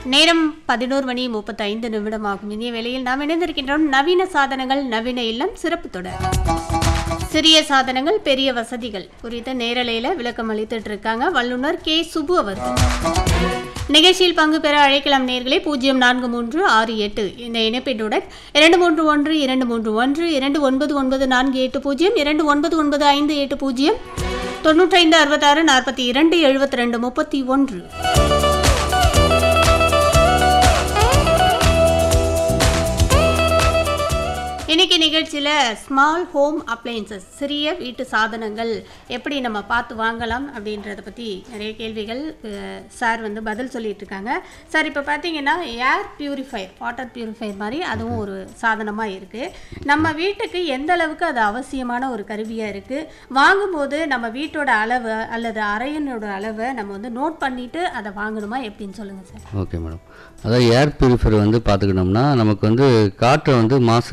நேரம் பதினோரு மணி முப்பத்தைந்து நிமிடம் ஆகும் இந்திய வேளையில் நாம் இணைந்திருக்கின்றோம் நவீன சாதனங்கள் நவீன இல்லம் சிறப்பு தொடர் சிறிய சாதனங்கள் பெரிய வசதிகள் குறித்த நேரலையில் விளக்கம் அளித்துட்டு இருக்காங்க வல்லுநர் கே சுபு அவர்கள் நிகழ்ச்சியில் பங்கு பெற அழைக்கலாம் நேர்களை பூஜ்ஜியம் நான்கு மூன்று ஆறு எட்டு இந்த இணைப்பினுடன் இரண்டு மூன்று ஒன்று இரண்டு மூன்று ஒன்று இரண்டு ஒன்பது ஒன்பது நான்கு எட்டு பூஜ்ஜியம் இரண்டு ஒன்பது ஒன்பது ஐந்து எட்டு பூஜ்ஜியம் தொண்ணூற்றைந்து அறுபத்தாறு நாற்பத்தி இரண்டு எழுபத்தி ரெண்டு முப்பத்தி ஒன்று இன்னைக்கு நிகழ்ச்சியில் ஸ்மால் ஹோம் அப்ளையன்சஸ் சிறிய வீட்டு சாதனங்கள் எப்படி நம்ம பார்த்து வாங்கலாம் அப்படின்றத பற்றி நிறைய கேள்விகள் அஹ், சார் வந்து பதில் சொல்லிட்டு இருக்காங்க சார் இப்போ பார்த்தீங்கன்னா ஏர் பியூரிஃபையர் வாட்டர் பியூரிஃபையர் மாதிரி அதுவும் ஒரு சாதனமாக இருக்குது நம்ம வீட்டுக்கு எந்த அளவுக்கு அது அவசியமான ஒரு கருவியாக இருக்குது வாங்கும்போது நம்ம வீட்டோட அளவு அல்லது அறையினோட அளவை நம்ம வந்து நோட் பண்ணிட்டு அதை வாங்கணுமா எப்படின்னு சொல்லுங்கள் சார் ஓகே மேடம் அதாவது ஏர் பியூரிஃபையர் வந்து பார்த்துக்கிட்டோம்னா நமக்கு வந்து காற்றை வந்து மாசு